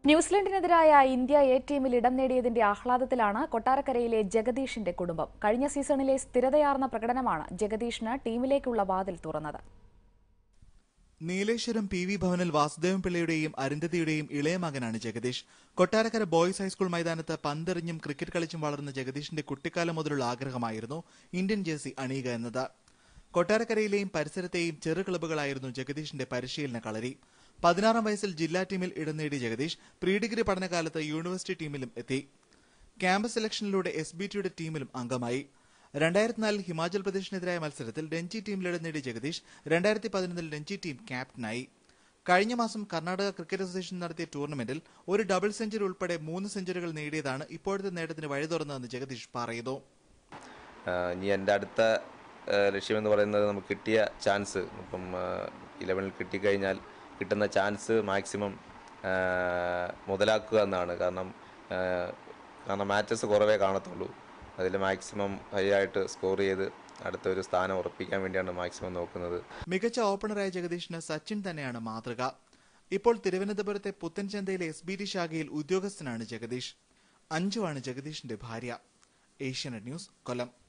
ന്യൂസിലൻഡിനെതിരായ India A ടീമിൽ ഇടം നേടിയതിന്റെ ആഹ്ലാദത്തിലാണ് കൊട്ടാരക്കരയിലെ ജഗദീഷിന്റെ കുടുംബം കഴിഞ്ഞ സീസണിലെ സ്ഥിരതയാർന്ന പ്രകടനമാണ് ജഗദീഷിന് ടീമിലേക്കുള്ള വാതിൽ തുറന്നത് നീലേശ്വരം പി വി ഭവനിൽ വാസുദേവൻ പിള്ളയുടെയും അരുന്ധതിയുടെയും ഇളയ മകനാണ് ജഗദീഷ് കൊട്ടാരക്കര ബോയ്സ് ഹൈസ്കൂൾ മൈതാനത്ത് പന്തെറിഞ്ഞും ക്രിക്കറ്റ് കളിച്ചും വളർന്ന ജഗദീഷിന്റെ കുട്ടിക്കാലം മുതലുള്ള ആഗ്രഹമായിരുന്നു ഇന്ത്യൻ ജേഴ്സി അണിയുക എന്നത് കൊട്ടാരക്കരയിലെയും പരിസരത്തെയും ചെറു ക്ലബ്ബുകളായിരുന്നു ജഗദീഷിന്റെ പരിശീലന കളരി പതിനാറാം വയസ്സിൽ ജില്ലാ ടീമിൽ ഇടം നേടിയ ജഗദീഷ് പ്രീ ഡിഗ്രി പഠനകാലത്ത് യൂണിവേഴ്സിറ്റി ടീമിലും എത്തി ക്യാമ്പസ് സെലക്ഷനിലൂടെ എസ് ബി ടിയുടെ ടീമിലും അംഗമായി രണ്ടായിരത്തി നാലിൽ ഹിമാചൽ പ്രദേശിനെതിരായ മത്സരത്തിൽ രഞ്ജി ടീമിൽ ഇടം നേടിയ ജഗദീഷ് രണ്ടായിരത്തി പതിനൊന്നിൽ രഞ്ജി ടീം ക്യാപ്റ്റനായി കഴിഞ്ഞ മാസം കർണാടക ക്രിക്കറ്റ് അസോസിയേഷൻ നടത്തിയ ടൂർണമെന്റിൽ ഒരു ഡബിൾ സെഞ്ചുറി ഉൾപ്പെടെ മൂന്ന് സെഞ്ചുറികൾ നേടിയതാണ് ഇപ്പോഴത്തെ നേട്ടത്തിന് വഴി തുറന്നതെന്ന് ജഗദീഷ് പറയുന്നു ആഹ് ഇനി എൻ്റെ അടുത്ത ആഹ് ലക്ഷ്യമെന്ന് പറയുന്നത് നമുക്ക് കിട്ടിയ ചാൻസ് ഇപ്പം ഇലവനിൽ കിട്ടിക്കഴിഞ്ഞാൽ കിട്ടുന്ന ചാൻസ് മാക്സിമം മുതലാക്കുക എന്നാണ് കാരണം ആഹ് കാരണം മാച്ചസ് കുറവേ കാണത്തുള്ളൂ അതിൽ മാക്സിമം ഹൈ ആയിട്ട് സ്കോർ ചെയ്ത് അടുത്ത ഒരു സ്ഥാനം ഉറപ്പിക്കാൻ വേണ്ടിയാണ് മാക്സിമം നോക്കുന്നത് മികച്ച ഓപ്പണറായ ജഗദീഷിന് സച്ചിൻ തന്നെയാണ് മാതൃക ഇപ്പോൾ തിരുവനന്തപുരത്തെ പുത്തൻചന്തയിലെ എസ് ബി ടി ശാഖയിൽ ഉദ്യോഗസ്ഥനാണ് ജഗദീഷ് അഞ്ജുവാണ് ജഗദീഷിന്റെ ഭാര്യ ഏഷ്യാനെറ്റ് ന്യൂസ് കൊല്ലം